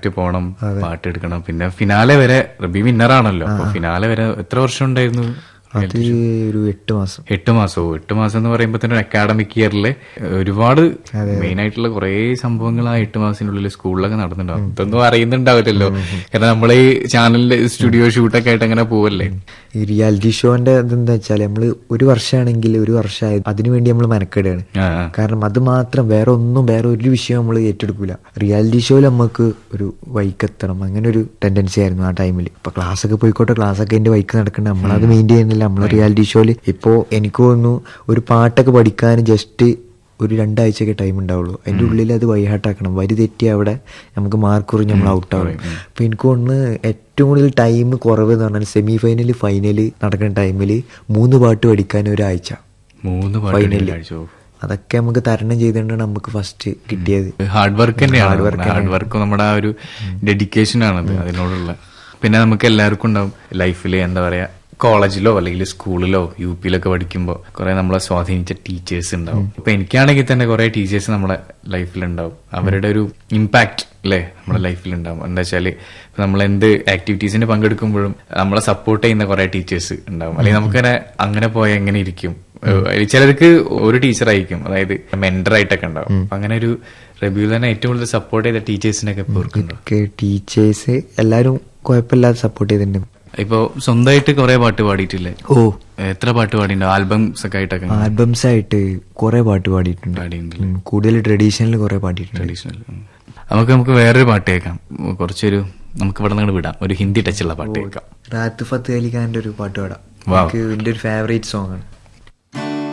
Correct പോണം പാട്ട് എടുക്കണം പിന്നെ ഫിനാലെ വരെ റബി വിന്നറാണല്ലോ അപ്പൊ ഫിനാലെ വരെ എത്ര വർഷം ഉണ്ടായിരുന്നു അത് ഒരു എട്ട് മാസം എട്ട് മാസവും എട്ട് മാസം എന്ന് പറയുമ്പോൾ തന്നെ അക്കാഡമിക് ഇയറിൽ ഒരുപാട് മെയിൻ ആയിട്ടുള്ള കുറെ സംഭവങ്ങൾ ആ എട്ട് മാസത്തിനുള്ളിൽ സ്കൂളിലൊക്കെ നടന്നിട്ടുണ്ടാവും ഇതൊന്നും അറിയുന്നുണ്ടാവില്ലല്ലോ കാരണം നമ്മളെ ഈ ചാനലിന്റെ സ്റ്റുഡിയോ ഷൂട്ടൊക്കെ ആയിട്ട് അങ്ങനെ പോവല്ലേ ഈ റിയാലിറ്റി ഷോന്റെ ഇതെന്താ വെച്ചാൽ നമ്മള് ഒരു വർഷമാണെങ്കിൽ ഒരു വർഷമായി അതിനുവേണ്ടി നമ്മൾ മെനക്കെടുകയാണ് ആ, ആ. കാരണം അത് മാത്രം വേറെ ഒന്നും വേറെ ഒരു വിഷയം നമ്മൾ ഏറ്റെടുക്കൂല റിയാലിറ്റി ഷോയിൽ നമുക്ക് ഒരു വൈക്കെത്തണം അങ്ങനെ ഒരു ടെൻഡൻസി ആയിരുന്നു ആ ടൈമിൽ ഇപ്പൊ ക്ലാസ് ഒക്കെ പോയിക്കോട്ടെ ക്ലാസ് ഒക്കെ എന്റെ വൈക്ക് നടക്കണ്ട നമ്മളത് മെയിൻറ്റെയിൻ ചെയ്യുന്നില്ല നമ്മൾ റിയാലിറ്റി ഷോയിൽ ഇപ്പോ എനിക്ക് തോന്നുന്നു ഒരു പാട്ടൊക്കെ പഠിക്കാൻ ജസ്റ്റ് ഒരു രണ്ടാഴ്ചയൊക്കെ ടൈം ഉണ്ടാവുള്ളൂ അതിന്റെ ഉള്ളിൽ അത് വൈഹാട്ടാക്കണം വരി തെറ്റി അവിടെ നമുക്ക് മാർക്ക് കുറഞ്ഞ് നമ്മൾ ഔട്ട് ആവും അപ്പൊ എനിക്ക് തോന്നുന്നു ഏറ്റവും കൂടുതൽ ടൈം കുറവ് എന്ന് പറഞ്ഞാൽ സെമി ഫൈനൽ ഫൈനല് നടക്കുന്ന ടൈമിൽ മൂന്ന് പാട്ട് പഠിക്കാൻ ഒരാഴ്ച മൂന്ന് Finally. പാട്ട് അതൊക്കെ നമുക്ക് തരണം ചെയ്തുകൊണ്ടാണ് നമുക്ക് ഫസ്റ്റ് കിട്ടിയത് ഹാർഡ് വർക്ക് തന്നെയാണ് ഹാർഡ് വർക്ക് നമ്മുടെ ആ ഒരു ഡെഡിക്കേഷൻ ആണത് അതിനോടുള്ള പിന്നെ നമുക്ക് എല്ലാവർക്കും ഉണ്ടാവും ലൈഫിൽ എന്താ പറയാ കോളേജിലോ അല്ലെങ്കിൽ സ്കൂളിലോ യു പിയിലൊക്കെ പഠിക്കുമ്പോൾ കുറെ നമ്മളെ സ്വാധീനിച്ച ടീച്ചേഴ്സ് ഉണ്ടാവും ഇപ്പൊ എനിക്കാണെങ്കിൽ തന്നെ കുറെ ടീച്ചേഴ്സ് നമ്മുടെ ലൈഫിൽ ഉണ്ടാവും അവരുടെ ഒരു ഇമ്പാക്ട് അല്ലേ നമ്മുടെ ലൈഫിൽ ഉണ്ടാവും എന്താ വെച്ചാല് ഇപ്പൊ നമ്മൾ എന്ത് ആക്ടിവിറ്റീസിന് പങ്കെടുക്കുമ്പോഴും നമ്മളെ സപ്പോർട്ട് ചെയ്യുന്ന കുറെ ടീച്ചേഴ്സ് ഉണ്ടാവും അല്ലെങ്കിൽ നമുക്കങ്ങനെ അങ്ങനെ പോയാൽ എങ്ങനെ ഇരിക്കും ഏഹ് ചിലർക്ക് ഒരു ടീച്ചർ ആയിരിക്കും അതായത് മെന്റർ ആയിട്ടൊക്കെ ഉണ്ടാവും അപ്പൊ അങ്ങനെ ഒരു റബിയിൽ തന്നെ ഏറ്റവും കൂടുതൽ സപ്പോർട്ട് ചെയ്ത ടീച്ചേഴ്സിനൊക്കെ ഇപ്പൊ ഓർക്കുന്നുണ്ടോ ഒക്കെ ടീച്ചേഴ്സ് എല്ലാവരും കുഴപ്പമില്ലാതെ സപ്പോർട്ട് ചെയ്തിട്ടുണ്ട് ഇപ്പൊ സ്വന്തമായിട്ട് കുറെ പാട്ട് പാടിയിട്ടില്ലേ ഓ എത്ര പാട്ട് പാടിയിട്ടുണ്ടോ ആൽബംസ് ഒക്കെ ആയിട്ടൊക്കെ ആൽബംസ് ആയിട്ട് കുറെ പാട്ട് പാടിയിട്ടുണ്ട് പാടിയിട്ടുണ്ട് ഉം, കൂടുതൽ ട്രഡീഷണൽ കുറെ പാടിയിട്ടുണ്ട് ട്രഡീഷണൽ നമുക്ക് നമുക്ക് വേറൊരു പാട്ട് കേൾക്കാം കുറച്ചൊരു നമുക്ക് ഇവിടെ നിന്ന് വിടാം ഒരു ഹിന്ദി ടച്ചുള്ള പാട്ട് കേൾക്കാം റാത്ത് ഫത്ത് അലി ഖാന്റെ ഒരു പാട്ട് പാടാം Wow. എനിക്ക് എന്റെ ഒരു ഫേവറേറ്റ് സോങ് ആണ്